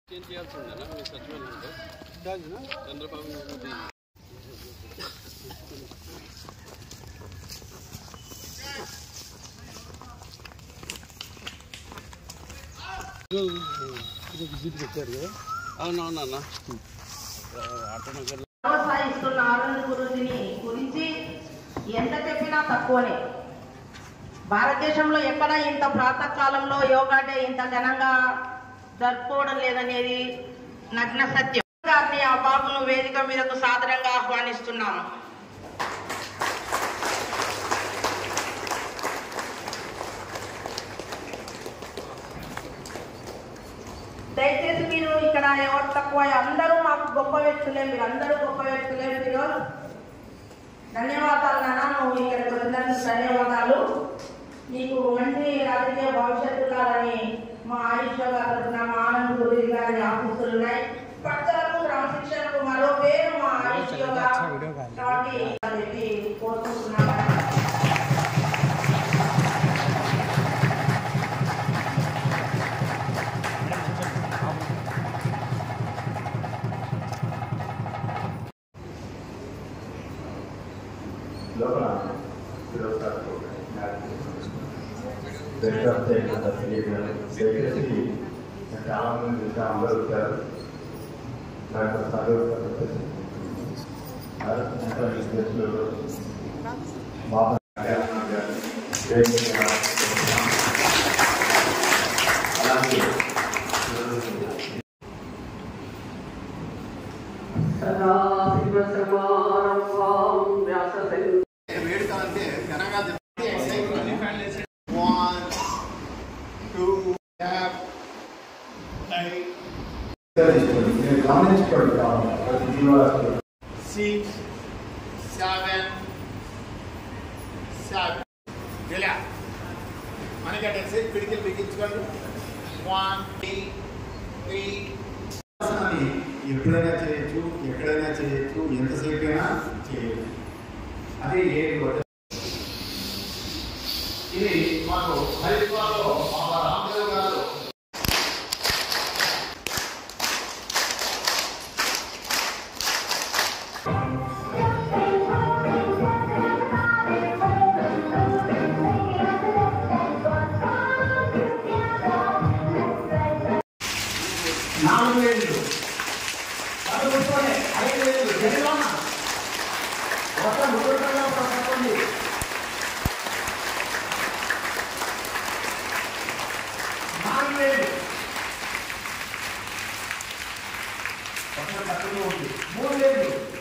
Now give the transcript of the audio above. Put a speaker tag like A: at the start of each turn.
A: ఏం చేయాల్సిందేనా మీ సచివాలయంలో చంద్రబాబు నాయుడు
B: విజిట్కి వచ్చారు కదా
A: అవునవునన్న ఆటోనగర్
C: ప్రోత్సహిస్తున్న ఆనంద్ గురుజీని గురించి ఎంత చెప్పినా తక్కువనే భారతదేశంలో ఎక్కడ ఇంత ప్రాతకాలంలో యోగా డే ఇంత ఘనంగా జరుపుకోవడం లేదనేది నగ్న సత్యం గారిని ఆ బాబును వేదిక మీదకు సాదరంగా ఆహ్వానిస్తున్నాము దయచేసి మీరు ఇక్కడ ఎవరు తక్కువ అందరూ మాకు గొప్ప వ్యక్తులే మీరు అందరూ గొప్ప వ్యక్తులే మీరు ధన్యవాదాలు నాన్న నువ్వు ఇక్కడికి వచ్చినందుకు ధన్యవాదాలు నీకు మంచి రాజకీయ భవిష్యత్తు కాదని మా ఆయుష్ గారి తరఫున మా ఆనంద్ గురి గారి ఆఫీసులు ఉన్నాయి పచ్చలకు క్రమశిక్షణకు మరో పేరు మా ఆయుష్ యోగా కాబట్టి అని చెప్పి కోరుకుంటున్నాను
D: లోపల బ్రేక్ఫాస్ట్ చేయకుండా తెలియజేయాలి దయచేసి చాలా మంది ఇంకా అందరూ వచ్చారు డాక్టర్ సాగర్ గారు వచ్చేసి నేషనల్ గెస్టులు బాబా గారు, జయంతి గారు, అలాగే
E: వేడుక అంటే ఘనంగా వన్ టూ ట్యాప్
D: మీరు గమనించుకోండి కావాలి ప్రతి జీవరాశి
E: సిక్స్ సెవెన్ సెవెన్ ఇలా మనకట్టేసి పిడికిలు బిగించుకోండి వన్ త్రీ త్రీ
D: ఆసనాన్ని ఎప్పుడైనా చేయొచ్చు ఎక్కడైనా చేయొచ్చు ఎంతసేపు అయినా చేయొచ్చు అదే ఏ
E: ఇది మాకు హరిద్వార్లో మా రామదేవ్ గారు
D: నాలుగు వేలు పదకొండుతోనే ఐదు వేలు జరిమానా మొత్తం ముగ్గురుగా పడుతుంది నాలుగు వేలు పక్కన పక్కన ఉంది మూడు వేలు